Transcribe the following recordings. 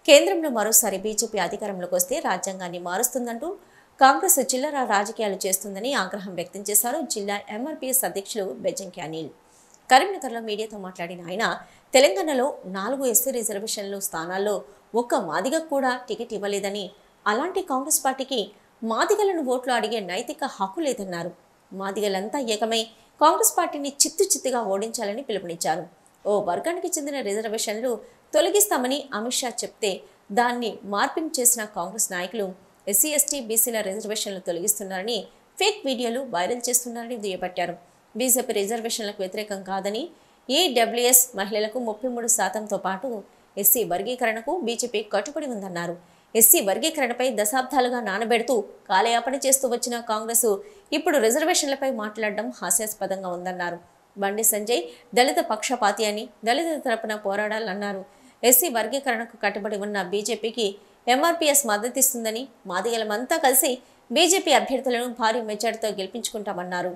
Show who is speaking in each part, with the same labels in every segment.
Speaker 1: కేంద్రంలో మరోసారి బీజేపీ అధికారంలోకి వస్తే రాజ్యాంగాన్ని మారుస్తుందంటూ కాంగ్రెస్ చిల్లర రాజకీయాలు చేస్తుందని ఆగ్రహం వ్యక్తం చేశారు జిల్లా ఎంఆర్పీఎస్ అధ్యక్షులు బెజ్జంకి అనిల్ కరీంనగర్లో మీడియాతో మాట్లాడిన ఆయన తెలంగాణలో నాలుగు ఎస్సీ రిజర్వేషన్లు స్థానాల్లో ఒక్క మాదిగకు కూడా టికెట్ ఇవ్వలేదని అలాంటి కాంగ్రెస్ పార్టీకి మాదిగలను ఓట్లు అడిగే నైతిక హక్కు లేదన్నారు మాదిగలంతా ఏకమై కాంగ్రెస్ పార్టీని చిత్తు చిత్తుగా ఓడించాలని పిలుపునిచ్చారు ఓ వర్గానికి చెందిన రిజర్వేషన్లు తొలగిస్తామని అమిత్ షా చెప్తే దాన్ని మార్పింగ్ చేసిన కాంగ్రెస్ నాయకులు ఎస్సీ ఎస్టీ బీసీల రిజర్వేషన్లు తొలగిస్తున్నారని ఫేక్ వీడియోలు వైరల్ చేస్తున్నారని దుయ్యబట్టారు బీజేపీ రిజర్వేషన్లకు వ్యతిరేకం కాదని ఈడబ్ల్యూఎస్ మహిళలకు ముప్పై మూడు శాతంతో పాటు ఎస్సీ వర్గీకరణకు బీజేపీ కట్టుబడి ఉందన్నారు ఎస్సీ వర్గీకరణపై దశాబ్దాలుగా నానబెడుతూ కాలయాపన చేస్తూ వచ్చిన కాంగ్రెస్ ఇప్పుడు రిజర్వేషన్లపై మాట్లాడడం హాస్యాస్పదంగా ఉందన్నారు బండి సంజయ్ దళిత పక్షపాతి అని దళితుల తరపున పోరాడాలన్నారు ఎస్సీ వర్గీకరణకు కట్టుబడి ఉన్న బీజేపీకి ఎంఆర్పీఎస్ మద్దతిస్తుందని మాదిగలమంతా కలిసి బీజేపీ అభ్యర్థులను భారీ మెజార్టీతో గెలిపించుకుంటామన్నారు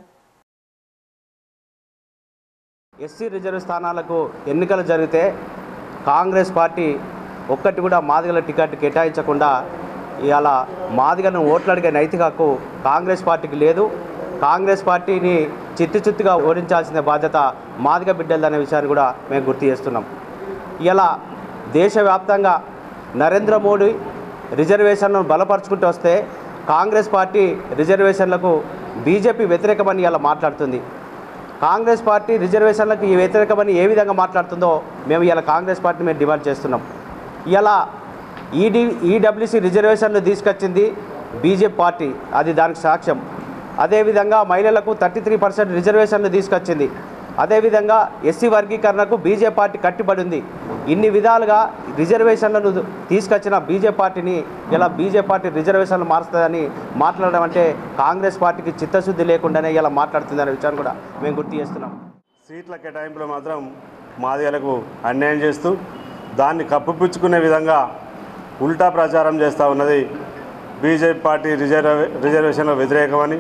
Speaker 2: ఎస్సీ రిజర్వ్ స్థానాలకు ఎన్నికలు జరిగితే కాంగ్రెస్ పార్టీ ఒక్కటి కూడా మాదిగల టికెట్ కేటాయించకుండా ఇవాళ మాదిగలను ఓట్లు అడిగే నైతిక హక్కు కాంగ్రెస్ పార్టీకి లేదు కాంగ్రెస్ పార్టీని చిత్తు చిత్తుగా ఓడించాల్సిన బాధ్యత మాదిగ బిడ్డలదనే విషయాన్ని కూడా మేము గుర్తు చేస్తున్నాం ఇలా దేశవ్యాప్తంగా నరేంద్ర మోడీ రిజర్వేషన్లను బలపరుచుకుంటూ వస్తే కాంగ్రెస్ పార్టీ రిజర్వేషన్లకు బీజేపీ వ్యతిరేకమని ఇలా మాట్లాడుతుంది కాంగ్రెస్ పార్టీ రిజర్వేషన్లకు ఈ వ్యతిరేకమని ఏ విధంగా మాట్లాడుతుందో మేము ఇలా కాంగ్రెస్ పార్టీ మేము డిమాండ్ చేస్తున్నాం ఇలా ఈడీ ఈడబ్ల్యూసీ రిజర్వేషన్లు తీసుకొచ్చింది బీజేపీ పార్టీ అది దానికి సాక్ష్యం అదేవిధంగా మహిళలకు థర్టీ త్రీ పర్సెంట్ రిజర్వేషన్లు తీసుకొచ్చింది అదేవిధంగా ఎస్సీ వర్గీకరణకు బీజేపీ పార్టీ కట్టుబడి ఉంది ఇన్ని విధాలుగా రిజర్వేషన్లను తీసుకొచ్చిన బీజేపీ పార్టీని ఇలా బీజేపీ పార్టీ రిజర్వేషన్లు మారుస్తుందని మాట్లాడడం అంటే కాంగ్రెస్ పార్టీకి చిత్తశుద్ధి లేకుండానే ఇలా మాట్లాడుతుందనే విషయాన్ని కూడా మేము గుర్తు చేస్తున్నాం
Speaker 3: సీట్ల కేటాయింపులో మాత్రం మాదిగలకు అన్యాయం చేస్తూ దాన్ని కప్పిపుచ్చుకునే విధంగా ఉల్టా ప్రచారం చేస్తూ ఉన్నది బీజేపీ పార్టీ రిజర్వ్ రిజర్వేషన్ల వ్యతిరేకమని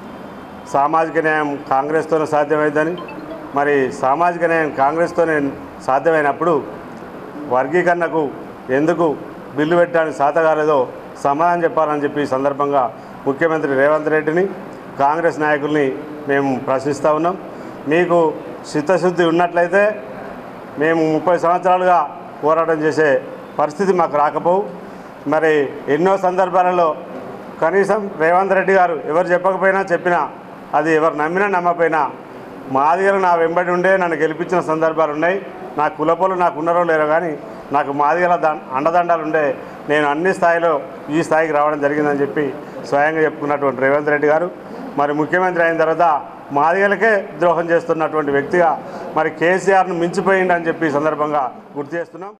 Speaker 3: సామాజిక న్యాయం కాంగ్రెస్తోనే సాధ్యమైందని మరి సామాజిక న్యాయం కాంగ్రెస్తోనే సాధ్యమైనప్పుడు వర్గీకరణకు ఎందుకు బిల్లు పెట్టడానికి సాతగాలేదో సమాధానం చెప్పాలని చెప్పి ఈ సందర్భంగా ముఖ్యమంత్రి రేవంత్ రెడ్డిని కాంగ్రెస్ నాయకుల్ని మేము ప్రశ్నిస్తూ ఉన్నాం మీకు చిత్తశుద్ధి ఉన్నట్లయితే మేము ముప్పై సంవత్సరాలుగా పోరాటం చేసే పరిస్థితి మాకు రాకపోవు మరి ఎన్నో సందర్భాలలో కనీసం రేవంత్ రెడ్డి గారు ఎవరు చెప్పకపోయినా చెప్పినా అది ఎవరు నమ్మినా నమ్మకపోయినా మాదిగలు నా వెంబడి ఉండే నన్ను గెలిపించిన సందర్భాలు ఉన్నాయి నా కులపోలు నాకు ఉన్నారో లేరో కానీ నాకు మాదిగల దా అండదండాలు ఉండే నేను అన్ని స్థాయిలో ఈ స్థాయికి రావడం జరిగిందని చెప్పి స్వయంగా చెప్పుకున్నటువంటి రేవంత్ రెడ్డి గారు మరి ముఖ్యమంత్రి అయిన తర్వాత మాదిగలకే ద్రోహం చేస్తున్నటువంటి వ్యక్తిగా మరి కేసీఆర్ను మించిపోయిందని చెప్పి ఈ సందర్భంగా గుర్తు చేస్తున్నాం